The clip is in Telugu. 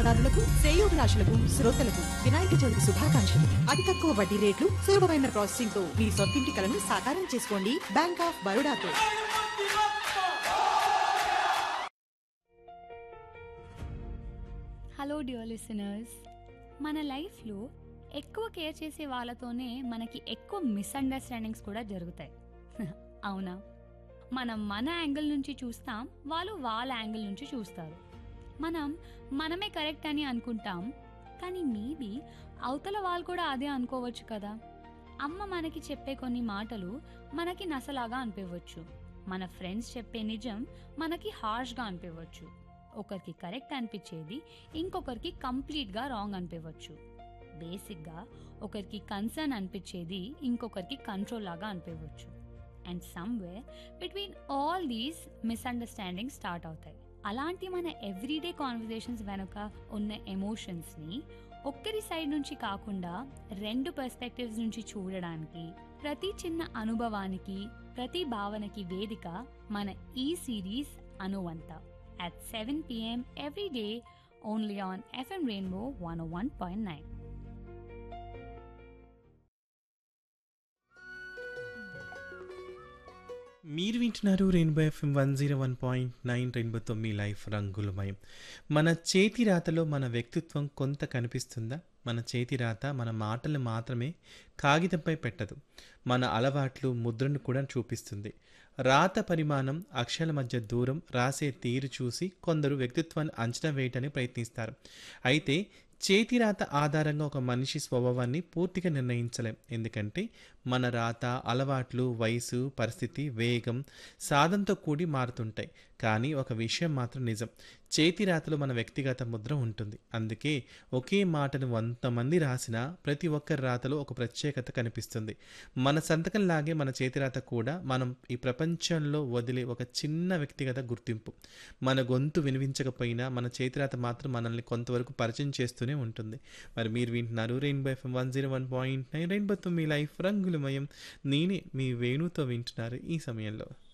వాహనదారులకు శ్రేయోభిలాషులకు శ్రోతలకు వినాయక చవితి శుభాకాంక్షలు అతి తక్కువ వడ్డీ రేట్లు సులభమైన ప్రాసెసింగ్ తో మీ సొంతింటి కలను సాకారం చేసుకోండి బ్యాంక్ ఆఫ్ బరోడాతో హలో డియర్ లిసనర్స్ మన లైఫ్లో ఎక్కువ కేర్ చేసే వాళ్ళతోనే మనకి ఎక్కువ మిస్అండర్స్టాండింగ్స్ కూడా జరుగుతాయి అవునా మనం మన యాంగిల్ నుంచి చూస్తాం వాళ్ళు వాళ్ళ యాంగిల్ నుంచి చూస్తారు మనం మనమే కరెక్ట్ అని అనుకుంటాం కానీ మేబీ అవతల వాళ్ళు కూడా అదే అనుకోవచ్చు కదా అమ్మ మనకి చెప్పే కొన్ని మాటలు మనకి నసలాగా అనిపించవచ్చు మన ఫ్రెండ్స్ చెప్పే నిజం మనకి హార్ష్గా అనిపించవచ్చు ఒకరికి కరెక్ట్ అనిపించేది ఇంకొకరికి కంప్లీట్గా రాంగ్ అనిపించవచ్చు బేసిక్గా ఒకరికి కన్సర్న్ అనిపించేది ఇంకొకరికి కంట్రోల్ లాగా అనిపించవచ్చు and somewhere between all these misunderstanding start అవుతాయి అలాంటి మన ఎవ్రీడే కాన్వర్జేషన్స్ వెనుక ఉన్న ఎమోషన్స్ని ఒక్కరి సైడ్ నుంచి కాకుండా రెండు పర్స్పెక్టివ్స్ నుంచి చూడడానికి ప్రతి చిన్న అనుభవానికి ప్రతి భావనకి వేదిక మన ఈ సిరీస్ అనువంత at 7 p.m. every day only on FM Rainbow 101.9. మీరు వింటున్నారు Rainbow FM one zero one point nine రెయిన్బోతో మీ లైఫ్ రంగులమయం మన చేతి రాతలో మన వ్యక్తిత్వం కొంత కనిపిస్తుందా మన చేతి రాత మన మాటలు మాత్రమే కాగితంపై పెట్టదు మన అలవాట్లు ముద్రను కూడా చూపిస్తుంది రాత పరిమాణం అక్షరాల మధ్య దూరం రాసే తీరు చూసి కొందరు వ్యక్తిత్వాన్ని అంచనా వేయటానికి ప్రయత్నిస్తారు అయితే చేతి రాత ఆధారంగా ఒక మనిషి స్వభావాన్ని పూర్తిగా నిర్ణయించలేం ఎందుకంటే మన రాత అలవాట్లు వయసు పరిస్థితి వేగం సాధనతో కూడి మారుతుంటాయి కానీ ఒక విషయం మాత్రం నిజం చేతి రాతలో మన వ్యక్తిగత ముద్ర ఉంటుంది అందుకే ఒకే మాటను వంద మంది రాసినా ప్రతి ఒక్కరి రాతలో ఒక ప్రత్యేకత కనిపిస్తుంది మన సంతకం లాగే మన చేతి రాత కూడా మనం ఈ ప్రపంచంలో వదిలే ఒక చిన్న వ్యక్తిగత గుర్తింపు మన గొంతు వినిపించకపోయినా మన చేతిరాత మాత్రం మనల్ని కొంతవరకు పరిచయం చేస్తూనే ఉంటుంది మరి మీరు వింటున్నారు Rainbow FM one zero one point nine రెయిన్బోతో మీ లైఫ్ రంగులమయం నేనే మీ వేణుతో వింటున్నారు ఈ సమయంలో